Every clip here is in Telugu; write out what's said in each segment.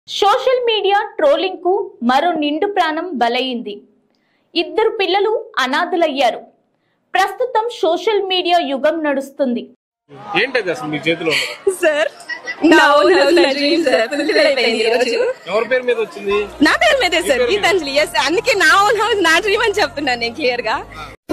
సోషల్ మీడియా ట్రోలింగ్ కు మరో నిండు ప్రాణం బలయింది ఇద్దరు పిల్లలు అనాథలయ్యారు ప్రస్తుతం సోషల్ మీడియా యుగం నడుస్తుంది ఏంటది అసలు మీ చేతిలో ఉన్నది సార్ నా ఓన్ హౌస్ నా డ్రీమ్ సార్ ఫుల్ఫిల్ అయిపోయింది ఈ రోజు ఎవరి పేరు మీద వచ్చింది నా పేరు మీదే సార్ గీతాంజలి ఎస్ అందుకే నా ఓన్ హౌస్ నా డ్రీమ్ అని చెప్తున్నాను నేను క్లియర్ గా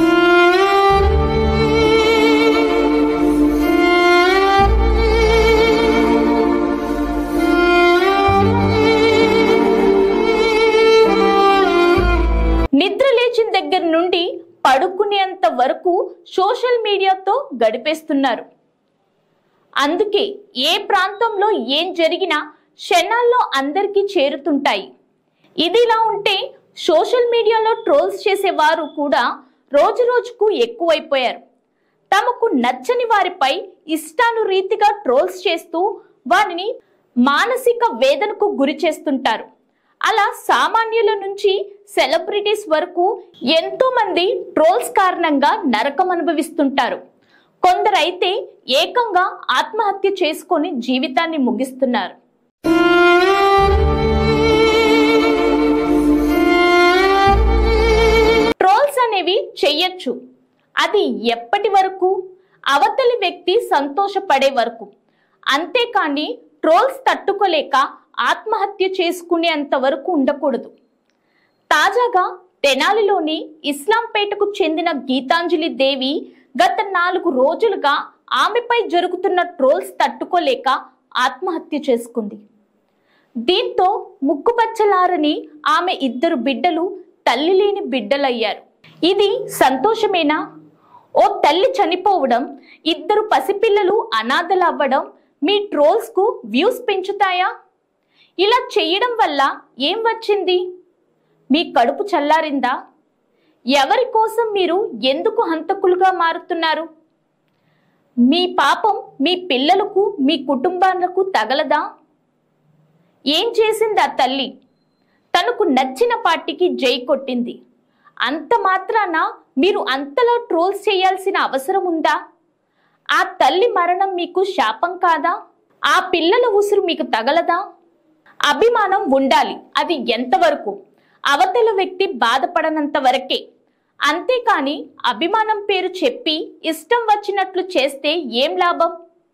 నిద్ర లేచిన దగ్గర నుండి పడుకునేంత వరకు సోషల్ మీడియాతో గడిపేస్తున్నారు అందుకే ఏ ప్రాంతంలో ఏం జరిగినా క్షణాల్లో అందరికీ చేరుతుంటాయి ఇదిలా ఉంటే సోషల్ మీడియాలో ట్రోల్స్ చేసేవారు కూడా రోజు రోజుకు ఎక్కువైపోయారు తమకు నచ్చని వారిపై ఇష్టానురీతిగా ట్రోల్స్ చేస్తూ వారిని మానసిక వేదనకు గురి చేస్తుంటారు అలా సామాన్యుల నుంచి సెలబ్రిటీస్ వరకు ఎంతో మంది ట్రోల్స్ కారణంగా నరకం అనుభవిస్తుంటారు కొందరైతే ఏకంగా ఆత్మహత్య చేసుకొని జీవితాన్ని ముగిస్తున్నారు ట్రోల్స్ అనేవి చెయ్యొచ్చు అది ఎప్పటి వరకు అవతలి వ్యక్తి సంతోషపడే వరకు అంతేకాని ట్రోల్స్ తట్టుకోలేక ఆత్మహత్య చేసుకునేంత వరకు ఉండకూడదు తాజాగా తెనాలిలోని ఇస్లాంపేటకు చెందిన గీతాంజలి దేవి గత నాలుగు రోజులుగా ఆమెపై జరుగుతున్న ట్రోల్స్ తట్టుకోలేక ఆత్మహత్య చేసుకుంది దీంతో ముక్కుపచ్చలారని ఆమె ఇద్దరు బిడ్డలు తల్లి లేని బిడ్డలయ్యారు ఇది సంతోషమేనా ఓ తల్లి చనిపోవడం ఇద్దరు పసిపిల్లలు అనాథలవ్వడం మీ ట్రోల్స్ కు వ్యూస్ పెంచుతాయా ఇలా చేయడం వల్ల ఏం వచ్చింది మీ కడుపు చల్లారిందా ఎవరి కోసం మీరు ఎందుకు హంతకులుగా మారుతున్నారు మీ పాపం మీ పిల్లలకు మీ కుటుంబాలకు తగలదా ఏం చేసింది ఆ తల్లి తనకు నచ్చిన పార్టీకి జై కొట్టింది అంత మాత్రాన మీరు అంతలా ట్రోల్స్ చేయాల్సిన అవసరం ఉందా ఆ తల్లి మరణం మీకు శాపం కాదా ఆ పిల్లల ఉసురు మీకు తగలదా అభిమానం ఉండాలి అది ఎంతవరకు అవతల వ్యక్తి బాధపడనంత వరకే అంతేకాని అభిమానం పేరు చెప్పి ఇష్టం వచ్చినట్లు చేస్తే ఏం లాభం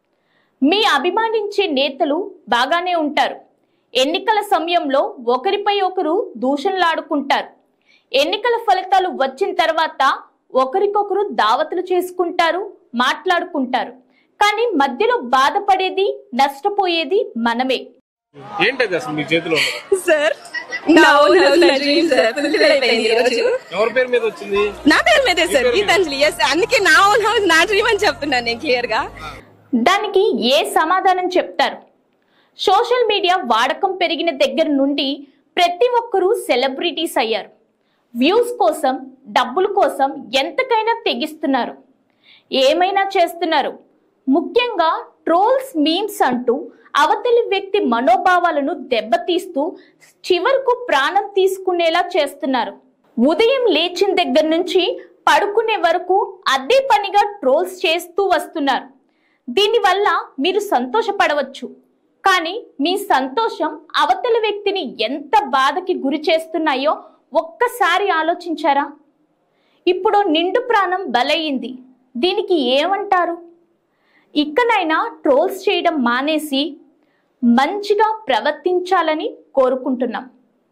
మీ అభిమానించే నేతలు బాగానే ఉంటారు ఎన్నికల సమయంలో ఒకరిపై ఒకరు దూషణలాడుకుంటారు ఎన్నికల ఫలితాలు వచ్చిన తర్వాత ఒకరికొకరు దావతులు చేసుకుంటారు మాట్లాడుకుంటారు కానీ మధ్యలో బాధపడేది నష్టపోయేది మనమే ఏంటది అసలు మీ చేతిలో ఉన్నది సార్ నా ఓన్ హౌస్ నా డ్రీమ్ సార్ ఫుల్ఫిల్ అయిపోయింది ఈ రోజు ఎవరి పేరు మీద వచ్చింది నా పేరు మీదే సార్ గీతాంజలి ఎస్ అందుకే నా ఓన్ హౌస్ నా డ్రీమ్ అని చెప్తున్నాను నేను క్లియర్ గా దానికి ఏ సమాధానం చెప్తారు సోషల్ మీడియా వాడకం పెరిగిన దగ్గర నుండి ప్రతి ఒక్కరూ సెలబ్రిటీస్ అయ్యారు వ్యూస్ కోసం డబ్బుల కోసం ఎంతకైనా తెగిస్తున్నారు ఏమైనా చేస్తున్నారు ముఖ్యంగా ట్రోల్స్ మీమ్స్ అంటూ అవతలి వ్యక్తి మనోభావాలను దెబ్బతీస్తూ చివరకు ప్రాణం తీసుకునేలా చేస్తున్నారు ఉదయం లేచిన దగ్గర నుంచి పడుకునే వరకు అదే పనిగా ట్రోల్స్ చేస్తూ వస్తున్నారు దీనివల్ల మీరు సంతోషపడవచ్చు కానీ మీ సంతోషం అవతల వ్యక్తిని ఎంత బాధకి గురి చేస్తున్నాయో ఒక్కసారి ఆలోచించారా ఇప్పుడు నిండు ప్రాణం బలయింది దీనికి ఏమంటారు ఇకనైనా ట్రోల్స్ చేయడం మానేసి మంచిగా ప్రవర్తించాలని కోరుకుంటున్నాం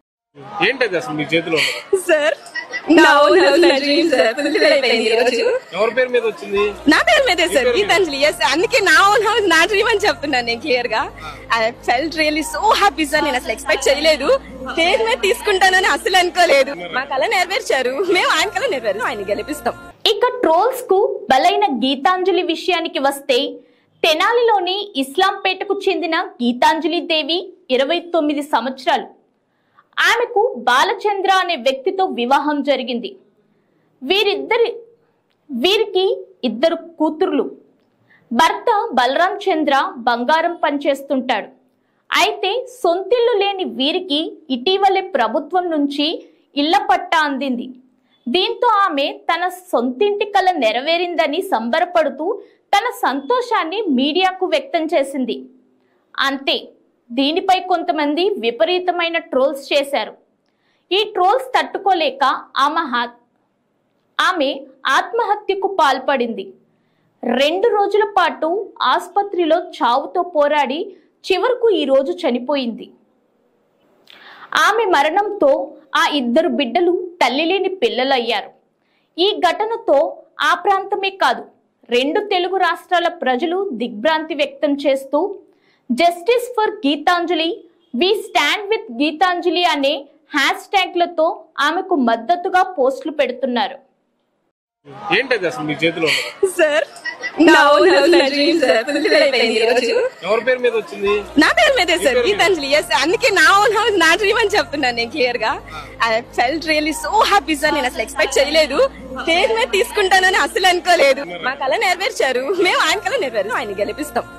ఏంటది అసలు మీ చేతిలో ఉన్నది సార్ నా ఓన్ హౌస్ నా డ్రీమ్ సార్ ఫుల్ఫిల్ అయిపోయింది ఈ రోజు ఎవరి పేరు మీద వచ్చింది నా పేరు మీదే సార్ గీతాంజలి ఎస్ అందుకే నా ఓన్ హౌస్ నా డ్రీమ్ అని చెప్తున్నాను నేను క్లియర్ గా I felt really so happy sir నేను అసలు ఎక్స్పెక్ట్ చేయలేదు స్టేజ్ మీద తీసుకుంటానని అసలు అనుకోలేదు మా కళ నెరవేర్చారు మేము ఆయన కళ నెరవేరు ఆయన గెలిపిస్తాం ఇక ట్రోల్స్ కు బలైన గీతాంజలి విషయానికి వస్తే తెనాలిలోని ఇస్లాంపేటకు చెందిన గీతాంజలి దేవి ఇరవై తొమ్మిది సంవత్సరాలు ఆమెకు బాలచంద్ర అనే వ్యక్తితో వివాహం జరిగింది వీరిద్దరి వీరికి ఇద్దరు కూతుర్లు భర్త బలరాం చంద్ర బంగారం పనిచేస్తుంటాడు అయితే సొంతిల్లు లేని వీరికి ఇటీవలే ప్రభుత్వం నుంచి ఇళ్ల పట్టా అందింది దీంతో ఆమె తన సొంతింటి కల నెరవేరిందని సంబరపడుతూ తన సంతోషాన్ని మీడియాకు వ్యక్తం చేసింది అంతే దీనిపై కొంతమంది విపరీతమైన ట్రోల్స్ చేశారు ఈ ట్రోల్స్ తట్టుకోలేక ఆమె హా- ఆమె ఆత్మహత్యకు పాల్పడింది రెండు రోజుల పాటు ఆసుపత్రిలో చావుతో పోరాడి చివరకు ఈ రోజు చనిపోయింది ఆమె మరణంతో ఆ ఇద్దరు బిడ్డలు తల్లిలేని పిల్లలయ్యారు ఈ ఘటనతో ఆ ప్రాంతమే కాదు రెండు తెలుగు రాష్ట్రాల ప్రజలు దిగ్భ్రాంతి వ్యక్తం చేస్తూ justice for Geetanjali we stand with Geetanjali అనే హ్యాష్ ట్యాగ్లతో ఆమెకు మద్దతుగా పోస్టులు పెడుతున్నారు ఏంటది అసలు మీ చేతిలో ఉన్నది సార్ నా ఓన్ హౌస్ నా డ్రీమ్ సార్ ఫుల్ఫిల్ అయిపోయింది ఈ రోజు ఎవరి పేరు మీద వచ్చింది నా పేరు మీదే సార్ గీతాంజలి ఎస్ అందుకే నా ఓన్ హౌస్ నా డ్రీమ్ అని చెప్తున్నాను నేను క్లియర్ గా I felt really so happy sir నేను అసలు ఎక్స్పెక్ట్ చేయలేదు స్టేజ్ మీద తీసుకుంటానని అసలు అనుకోలేదు మా కళ నెరవేర్చారు మేము ఆయన కళ నెరవేరు ఆయన గెలిపిస్తాం